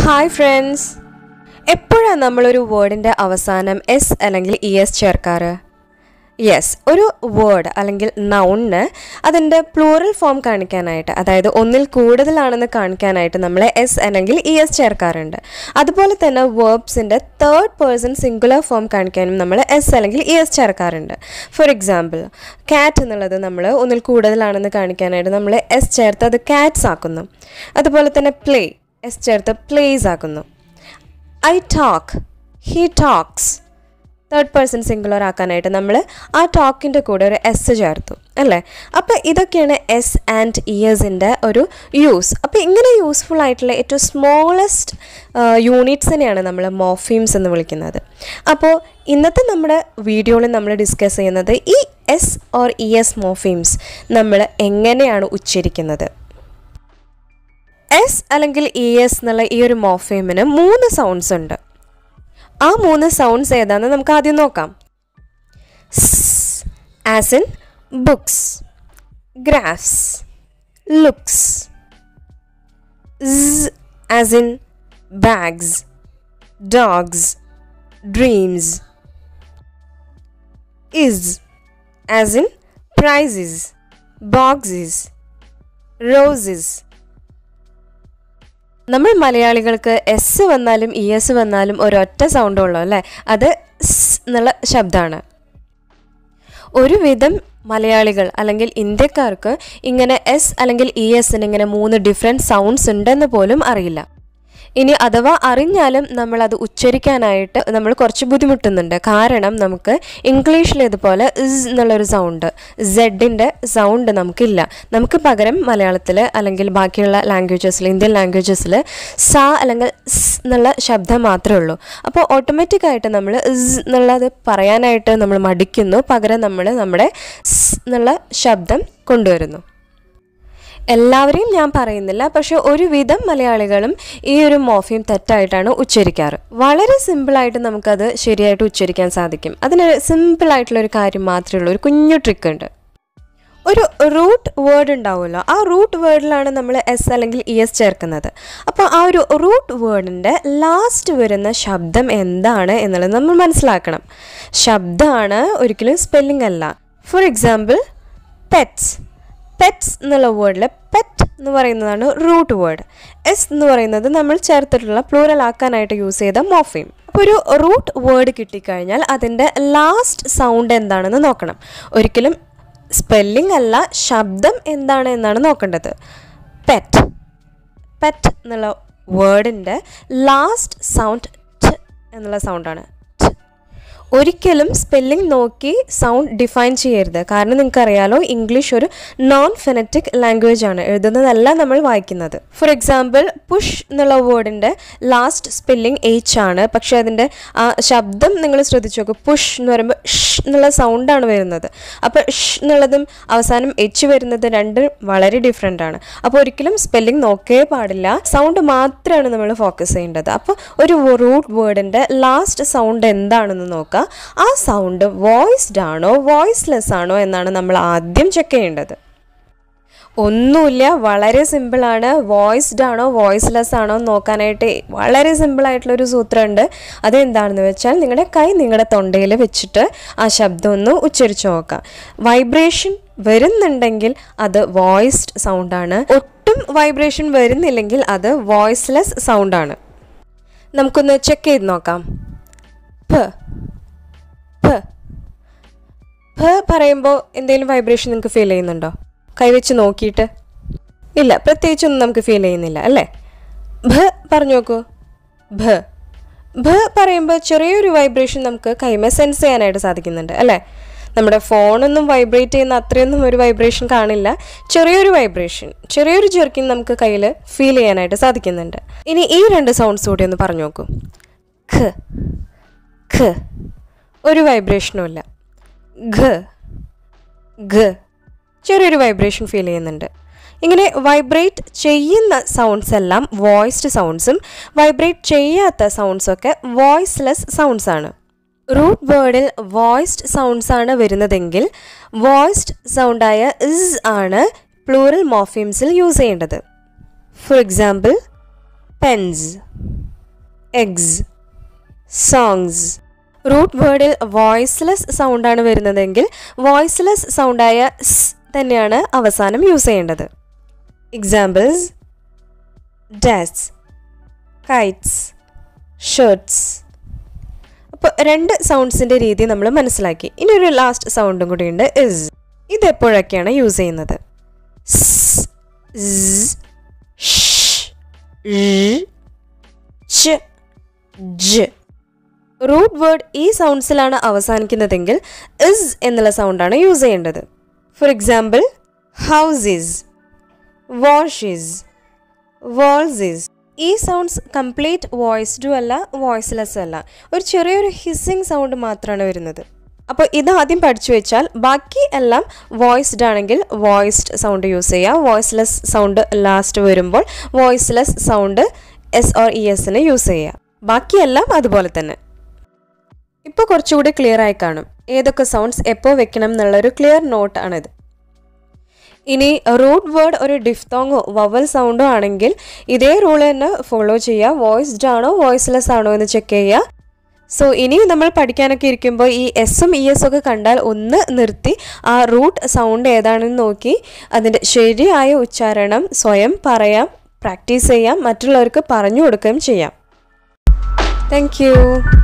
hi friends എപ്പോഴാണ് നമ്മളൊരു വേർഡിൻ്റെ അവസാനം എസ് അല്ലെങ്കിൽ ഇ എസ് ചേർക്കാറ് യെസ് ഒരു വേർഡ് അല്ലെങ്കിൽ നൗണിന് അതിൻ്റെ പ്ലൂറൽ ഫോം കാണിക്കാനായിട്ട് അതായത് ഒന്നിൽ കൂടുതലാണെന്ന് കാണിക്കാനായിട്ട് നമ്മൾ എസ് അല്ലെങ്കിൽ ഇ എസ് ചേർക്കാറുണ്ട് അതുപോലെ തന്നെ വേർബ്സിൻ്റെ തേർഡ് പേഴ്സൺ സിംഗുലർ ഫോം കാണിക്കാനും നമ്മൾ എസ് അല്ലെങ്കിൽ ഇ എസ് ചേർക്കാറുണ്ട് ഫോർ എക്സാമ്പിൾ കാറ്റ് എന്നുള്ളത് നമ്മൾ ഒന്നിൽ കൂടുതലാണെന്ന് കാണിക്കാനായിട്ട് നമ്മൾ എസ് ചേർത്ത് അത് കാറ്റ്സ് ആക്കുന്നു അതുപോലെ തന്നെ പ്ലേ എസ് ചേർത്ത് പ്ലേസ് ആക്കുന്നു I talk he talks third person singular ആക്കാനായിട്ട് നമ്മൾ ആ ടോക്കിൻ്റെ കൂടെ ഒരു എസ് ചേർത്തു അല്ലേ അപ്പോൾ ഇതൊക്കെയാണ് എസ് ആൻഡ് ഇയേഴ്സിൻ്റെ ഒരു യൂസ് അപ്പോൾ ഇങ്ങനെ യൂസ്ഫുൾ ആയിട്ടുള്ള ഏറ്റവും സ്മോളസ്റ്റ് യൂണിറ്റ്സിനെയാണ് നമ്മൾ മോഫീംസ് എന്ന് വിളിക്കുന്നത് അപ്പോൾ ഇന്നത്തെ നമ്മുടെ വീഡിയോയിൽ നമ്മൾ ഡിസ്കസ് ചെയ്യുന്നത് ഈ S or E S morphemes നമ്മൾ എങ്ങനെയാണ് ഉച്ചരിക്കുന്നത് എസ് അല്ലെങ്കിൽ ഇ എസ് എന്നുള്ള ഈ ഒരു മോഫീമിന് മൂന്ന് സൗണ്ട്സ് ഉണ്ട് ആ മൂന്ന് സൗണ്ട്സ് ഏതാണെന്ന് നമുക്ക് ആദ്യം നോക്കാം as in books graphs looks as in bags dogs dreams iz as in prices boxes roses നമ്മൾ മലയാളികൾക്ക് എസ് വന്നാലും ഇ എസ് വന്നാലും ഒരൊറ്റ സൗണ്ട് ഉള്ളൂ അല്ലേ അത് സ് എന്നുള്ള ശബ്ദമാണ് ഒരുവിധം മലയാളികൾ അല്ലെങ്കിൽ ഇന്ത്യക്കാർക്ക് ഇങ്ങനെ എസ് അല്ലെങ്കിൽ ഇ എസിന് ഇങ്ങനെ മൂന്ന് ഡിഫറെൻറ്റ് സൗണ്ട്സ് ഉണ്ടെന്ന് പോലും അറിയില്ല ഇനി അഥവാ അറിഞ്ഞാലും നമ്മൾ അത് ഉച്ചരിക്കാനായിട്ട് നമ്മൾ കുറച്ച് ബുദ്ധിമുട്ടുന്നുണ്ട് കാരണം നമുക്ക് ഇംഗ്ലീഷിൽ ഇതുപോലെ ഇസ് എന്നുള്ളൊരു സൗണ്ട് സെഡിൻ്റെ സൗണ്ട് നമുക്കില്ല നമുക്ക് പകരം മലയാളത്തിൽ അല്ലെങ്കിൽ ബാക്കിയുള്ള ലാംഗ്വേജസിൽ ഇന്ത്യൻ ലാംഗ്വേജസിൽ സ അല്ലെങ്കിൽ സ് എന്നുള്ള ശബ്ദം മാത്രമേ ഉള്ളൂ അപ്പോൾ ഓട്ടോമാറ്റിക്കായിട്ട് നമ്മൾ ഇസ് എന്നുള്ളത് പറയാനായിട്ട് നമ്മൾ മടിക്കുന്നു പകരം നമ്മൾ നമ്മുടെ സ് എന്നുള്ള ശബ്ദം കൊണ്ടുവരുന്നു എല്ലാവരെയും ഞാൻ പറയുന്നില്ല പക്ഷെ ഒരുവിധം മലയാളികളും ഈ ഒരു മോഫിയം തെറ്റായിട്ടാണ് ഉച്ചരിക്കാറ് വളരെ സിമ്പിളായിട്ട് നമുക്കത് ശരിയായിട്ട് ഉച്ചരിക്കാൻ സാധിക്കും അതിന് സിമ്പിളായിട്ടുള്ള ഒരു കാര്യം മാത്രമേ ഉള്ളൂ ഒരു കുഞ്ഞു ട്രിക്ക് ഉണ്ട് ഒരു റൂട്ട് വേർഡ് ഉണ്ടാവുമല്ലോ ആ റൂട്ട് വേർഡിലാണ് നമ്മൾ എസ് അല്ലെങ്കിൽ ഇ എസ് ചേർക്കുന്നത് അപ്പോൾ ആ ഒരു റൂട്ട് വേർഡിൻ്റെ ലാസ്റ്റ് വരുന്ന ശബ്ദം എന്താണ് എന്നുള്ളത് നമ്മൾ മനസ്സിലാക്കണം ശബ്ദമാണ് ഒരിക്കലും സ്പെല്ലിംഗ് അല്ല ഫോർ എക്സാമ്പിൾ പെറ്റ്സ് പെറ്റ്സ് എന്നുള്ള വേർഡിൽ പെറ്റ് എന്ന് പറയുന്നതാണ് റൂട്ട് വേർഡ് എസ് എന്ന് പറയുന്നത് നമ്മൾ ചേർത്തിട്ടുള്ള പ്ലൂറൽ ആക്കാനായിട്ട് യൂസ് ചെയ്ത മോഫീം അപ്പോൾ ഒരു റൂട്ട് വേർഡ് കിട്ടിക്കഴിഞ്ഞാൽ അതിൻ്റെ ലാസ്റ്റ് സൗണ്ട് എന്താണെന്ന് നോക്കണം ഒരിക്കലും സ്പെല്ലിംഗ് അല്ല ശബ്ദം എന്താണ് എന്നാണ് നോക്കേണ്ടത് പെറ്റ് പെറ്റ് എന്നുള്ള വേർഡിൻ്റെ ലാസ്റ്റ് സൗണ്ട് ട് എന്നുള്ള സൗണ്ടാണ് ഒരിക്കലും സ്പെല്ലിംഗ് നോക്കി സൗണ്ട് ഡിഫൈൻ ചെയ്യരുത് കാരണം നിങ്ങൾക്കറിയാലോ ഇംഗ്ലീഷ് ഒരു നോൺ ഫെനറ്റിക് ലാംഗ്വേജ് ആണ് എഴുതുന്നതല്ല നമ്മൾ വായിക്കുന്നത് ഫോർ എക്സാമ്പിൾ പുഷ് എന്നുള്ള വേർഡിൻ്റെ ലാസ്റ്റ് സ്പെല്ലിംഗ് എച്ച് ആണ് പക്ഷേ അതിൻ്റെ ആ ശബ്ദം നിങ്ങൾ ശ്രദ്ധിച്ചു നോക്കും പുഷ് എന്ന് പറയുമ്പോൾ ഷ് എന്നുള്ള സൗണ്ടാണ് വരുന്നത് അപ്പോൾ ഷ് എന്നുള്ളതും അവസാനം എച്ച് വരുന്നത് രണ്ടും വളരെ ഡിഫറെൻ്റ് ആണ് അപ്പോൾ ഒരിക്കലും സ്പെല്ലിംഗ് നോക്കേ പാടില്ല സൗണ്ട് മാത്രമാണ് നമ്മൾ ഫോക്കസ് ചെയ്യേണ്ടത് അപ്പോൾ ഒരു റൂട്ട് വേർഡിൻ്റെ ലാസ്റ്റ് സൗണ്ട് എന്താണെന്ന് നോക്കുക ആ സൗണ്ട് വോയിസ്ഡ് ആണോ വോയിസ്ലെസ് ആണോ എന്നാണ് നമ്മൾ ആദ്യം ചെക്ക് ചെയ്യേണ്ടത് ഒന്നുമില്ല വളരെ സിമ്പിളാണ് വോയിസ്ഡ് ആണോ വോയിസ്ലെസ് ആണോ എന്ന് നോക്കാനായിട്ട് വളരെ സിമ്പിളായിട്ടുള്ളൊരു സൂത്രമുണ്ട് അതെന്താണെന്ന് വെച്ചാൽ നിങ്ങളുടെ കൈ നിങ്ങളുടെ തൊണ്ടയിൽ വെച്ചിട്ട് ആ ശബ്ദം ഒന്ന് ഉച്ചരിച്ച് നോക്കാം വൈബ്രേഷൻ വരുന്നുണ്ടെങ്കിൽ അത് വോയിസ്ഡ് സൗണ്ടാണ് ഒട്ടും വൈബ്രേഷൻ വരുന്നില്ലെങ്കിൽ അത് വോയിസ്ലെസ് സൗണ്ടാണ് നമുക്കൊന്ന് ചെക്ക് ചെയ്ത് നോക്കാം പ പ പ പറയുമ്പോൾ എന്തെങ്കിലും വൈബ്രേഷൻ നിങ്ങൾക്ക് ഫീൽ ചെയ്യുന്നുണ്ടോ കൈവച്ച് നോക്കിയിട്ട് ഇല്ല പ്രത്യേകിച്ചൊന്നും നമുക്ക് ഫീൽ ചെയ്യുന്നില്ല അല്ലേ ഭ പറഞ്ഞു നോക്കൂ ഭ ഭ പറയുമ്പോൾ ചെറിയൊരു വൈബ്രേഷൻ നമുക്ക് കൈമ സെൻസ് ചെയ്യാനായിട്ട് സാധിക്കുന്നുണ്ട് അല്ലേ നമ്മുടെ ഫോണൊന്നും വൈബ്രേറ്റ് ചെയ്യുന്ന അത്രയൊന്നും ഒരു വൈബ്രേഷൻ കാണില്ല ചെറിയൊരു വൈബ്രേഷൻ ചെറിയൊരു ജെർക്കിൻ നമുക്ക് കയ്യിൽ ഫീൽ ചെയ്യാനായിട്ട് സാധിക്കുന്നുണ്ട് ഇനി ഈ രണ്ട് സൗണ്ട്സ് കൂടി ഒന്ന് പറഞ്ഞു നോക്കൂ ഖ ഖ ഒരു വൈബ്രേഷനും ഇല്ല ഘ ഘ ചെറിയൊരു വൈബ്രേഷൻ ഫീൽ ചെയ്യുന്നുണ്ട് ഇങ്ങനെ വൈബ്രേറ്റ് ചെയ്യുന്ന സൗണ്ട്സ് എല്ലാം വോയിസ്ഡ് സൗണ്ട്സും വൈബ്രേറ്റ് ചെയ്യാത്ത സൗണ്ട്സൊക്കെ വോയിസ്ലെസ് സൗണ്ട്സ് ആണ് റൂട്ട് വേർഡിൽ വോയിസ്ഡ് സൗണ്ട്സ് ആണ് വരുന്നതെങ്കിൽ വോയിസ്ഡ് സൗണ്ടായ ഇസ് ആണ് പ്ലൂറൽ മോഫീംസിൽ യൂസ് ചെയ്യേണ്ടത് for example pens eggs songs root വേർഡിൽ വോയിസ്ലെസ് സൗണ്ടാണ് വരുന്നതെങ്കിൽ വോയിസ്ലെസ് സൗണ്ടായ സ് തന്നെയാണ് അവസാനം യൂസ് ചെയ്യേണ്ടത് എക്സാമ്പിൾസ് ഡാസ് കൈറ്റ്സ് ഷർട്ട്സ് അപ്പോൾ രണ്ട് സൗണ്ട്സിൻ്റെ രീതി നമ്മൾ മനസ്സിലാക്കി ഇനി ഒരു ലാസ്റ്റ് സൗണ്ടും കൂടിയുണ്ട് ഇസ് ഇത് എപ്പോഴൊക്കെയാണ് യൂസ് ചെയ്യുന്നത് സ്, സ്, ഷ്, ഴ്, ച്, ജ് റൂട്ട് വേർഡ് ഈ സൗണ്ട്സിലാണ് അവസാനിക്കുന്നതെങ്കിൽ ഇസ് എന്നുള്ള സൗണ്ടാണ് യൂസ് ചെയ്യേണ്ടത് for example house iz wash iz walls iz ഈ സൗണ്ട്സ് കംപ്ലീറ്റ് വോയിസ്ഡും അല്ല വോയിസ്ലെസ് അല്ല ഒരു ചെറിയൊരു ഹിസ്സിങ് സൗണ്ട് മാത്രമാണ് വരുന്നത് അപ്പോൾ ഇത് ആദ്യം പഠിച്ചു വെച്ചാൽ ബാക്കി എല്ലാം വോയിസ്ഡ് ആണെങ്കിൽ വോയിസ്ഡ് സൗണ്ട് യൂസ് ചെയ്യുക വോയിസ്ലെസ് സൗണ്ട് ലാസ്റ്റ് വരുമ്പോൾ voiceless sound S or E എസിന് യൂസ് ചെയ്യുക ബാക്കിയെല്ലാം അതുപോലെ തന്നെ ഇപ്പോൾ കുറച്ചുകൂടി ക്ലിയർ ആയി കാണും ഏതൊക്കെ സൗണ്ട്സ് എപ്പോൾ വെക്കണം എന്നുള്ളൊരു ക്ലിയർ നോട്ട് ആണിത് ഇനി റൂട്ട് വേർഡ് ഒരു ഡിഫ്തോങ്ങോ വവൽ സൗണ്ടോ ആണെങ്കിൽ ഇതേ റൂൾ തന്നെ ഫോളോ ചെയ്യുക വോയിസ്ഡ് ആണോ വോയിസ്ലെസ് ആണോ എന്ന് ചെക്ക് ചെയ്യുക സോ ഇനി നമ്മൾ പഠിക്കാനൊക്കെ ഇരിക്കുമ്പോൾ ഈ എസും ഇ എസും ഒക്കെ കണ്ടാൽ ഒന്ന് നിർത്തി ആ റൂട്ട് സൗണ്ട് ഏതാണെന്ന് നോക്കി അതിൻ്റെ ശരിയായ ഉച്ചാരണം സ്വയം പറയാം പ്രാക്ടീസ് ചെയ്യാം മറ്റുള്ളവർക്ക് പറഞ്ഞു കൊടുക്കുകയും ചെയ്യാം താങ്ക്